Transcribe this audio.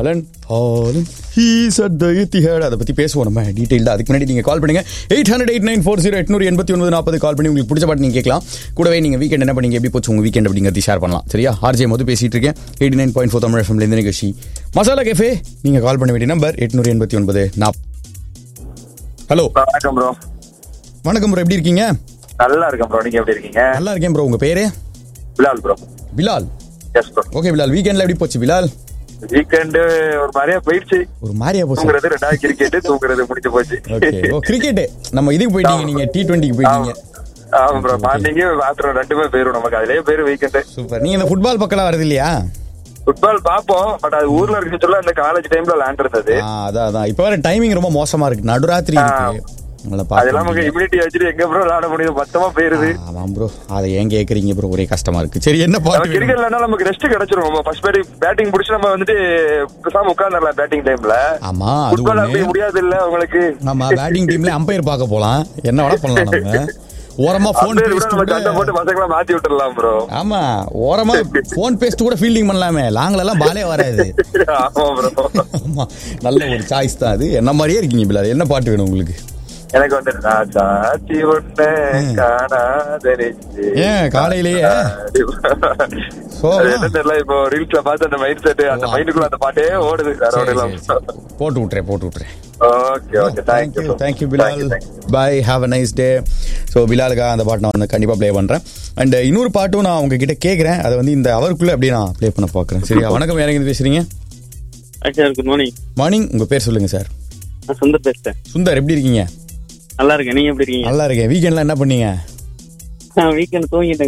ஹாலன் ஹாலன் he சட் த இத்திஹாட் அதை பற்றி பேசுவோம் நம்ம டீட்டெயில்டாக அதுக்கு முன்னாடி நீங்கள் கால் பண்ணுங்க eight hundred eight nine four zero எட்நூறு எண்பத்தி ஒன்பது நாற்பது கால் பண்ணி உங்களுக்கு பிடிச்ச பாட்டு நீங்கள் கேட்கலாம் கூடவே நீங்கள் வீக்கெண்ட் என்ன பண்ணீங்க எப்படி போச்சு உங்கள் வீக்கெண்ட் அப்படிங்கிறது ஷேர் பண்ணலாம் சரியா ஆர்ஜே மொதல் பேசிட்டு இருக்கேன் eighty nine point four Tamil எஃப்எம்ல இந்த நிகழ்ச்சி மசாலா கேஃபே நீங்கள் கால் பண்ண வேண்டிய நம்பர் எட்நூறு எண்பத்தி ஒன்பது நாப் ஹலோ வணக்கம் ப்ரோ வணக்கம் ப்ரோ எப்படி இருக்கீங்க நல்லா இருக்கேன் ப்ரோ நீங்க எப்படி இருக்கீங்க நல்லா இருக்கேன் ப்ரோ உங்கள் பேரு Bilal bro Bilal yes bro okay Bilal வீக்கெண்டில் எப்படி போச்சு பிலால் வீக்கெண்டு ஒரு மாதிரியா போயிடுச்சு ஒரு மாதிரியா போச்சு தூங்குறது ரெண்டாவது கிரிக்கெட் தூங்குறது முடிஞ்சு போச்சு ஓகே ஓ கிரிக்கெட் நம்ம இதுக்கு போயிட்டீங்க நீங்க டி டுவெண்ட்டிக்கு போயிட்டீங்க ஆமா ப்ரோ மார்னிங் பாத்திரம் ரெண்டுமே போயிரும் நமக்கு அதுலயே பேரு வீக்கெண்டு சூப்பர் நீங்க இந்த ஃபுட்பால் பக்கம் வருது இல்லையா ஃபுட்பால் பாப்போம் பட் அது ஊர்ல இருக்க சொல்ல இந்த காலேஜ் டைம்ல விளையாண்டு இருந்தது ஆ, அதான் அதான் இப்போ வர டைமிங் ரொம்ப மோசமா இருக்கு நடுராத்திரி இருக்கு நல்லா அதெல்லாம் நமக்கு பார்த்து இம்யூனிட்டி வச்சுட்டு எங்க ப்ரோ விளையாட முடியும் மொத்தமா போயிருது ஆமாம் ப்ரோ அதை ஏன் கேக்குறீங்க ப்ரோ ஒரே கஷ்டமா இருக்கு சரி என்ன நம்ம பாட்டு வேணும்? கிரிக்கெட்லனா நமக்கு ரெஸ்ட் கிடைச்சிரும் நம்ம ஃபர்ஸ்ட் பேட்டிங் பேட்டிங் முடிச்சு நம்ம வந்துட்டு பேசாம உட்கார்ந்துடலாம் பேட்டிங் டைம்ல ஆமா அது ஃபுட்பால் அப்படி ஒண்ணு முடியாது இல்ல உங்களுக்கு ஆமா பேட்டிங் டீம்ல அம்பையர் பார்க்க போலாம் என்ன வேணா பண்ணலாம் நம்ம ஓரமா போன் அப்படியே விட பேஸ்ட் நம்ம கூட சண்டை போட்டு பசங்களை மாத்தி விட்டுறலாம் ப்ரோ ஆமா ஓரமா போன் பேஸ்ட் கூட ஃபீல்டிங் பண்ணலாமே லாங்ல எல்லாம் பாலே வராது ஆமா ப்ரோ ஆமா நல்ல ஒரு சாய்ஸ் தான் அது என்ன மாதிரியே இருக்கீங்க பிள்ளை என்ன பாட்டு வேணும் உங்களுக்கு எனக்கு வந்து நான் சாட்சி ஒண்ணு காணாத நெஞ்சு. ஏன் காலையிலேயே சோகம். அது என்ன தெரியல இப்போ ரீல்ஸ்ல பார்த்து அந்த மைண்ட் செட் அந்த மைண்டுக்குள்ள அந்த பாட்டே ஓடுது வேற சரி, ஒன்றும் சரி, இல்லாம சரி. போட்டு விட்டுறேன் போட்டு விட்டுறேன் okay okay thank you thank you thank you Bilal bye have a nice day so பிலாலுக்காக அந்த பாட்டு நான் வந்து கண்டிப்பாக ப்ளே பண்ணுறேன் அண்ட் இன்னொரு பாட்டும் நான் உங்ககிட்ட கேட்குறேன் அதை வந்து இந்த அவருக்குள்ளே அப்படியே நான் ப்ளே பண்ண பார்க்குறேன் சரியா வணக்கம் யார் எங்க பேசுறீங்க சார் குட் மார்னிங் மார்னிங் உங்கள் பேர் சொல்லுங்கள் சார் நான் சுந்தர் பேசுறேன் சுந்தர் எப்படி இருக்கீங்க நல்லா இருக்கேன் நீங்க எப்படி இருக்கீங்க நல்லா இருக்கேன் வீக்கெண்ட்லாம் என்ன பண்ணீங்க வீக்கெண்ட் தூங்கிட்டேன்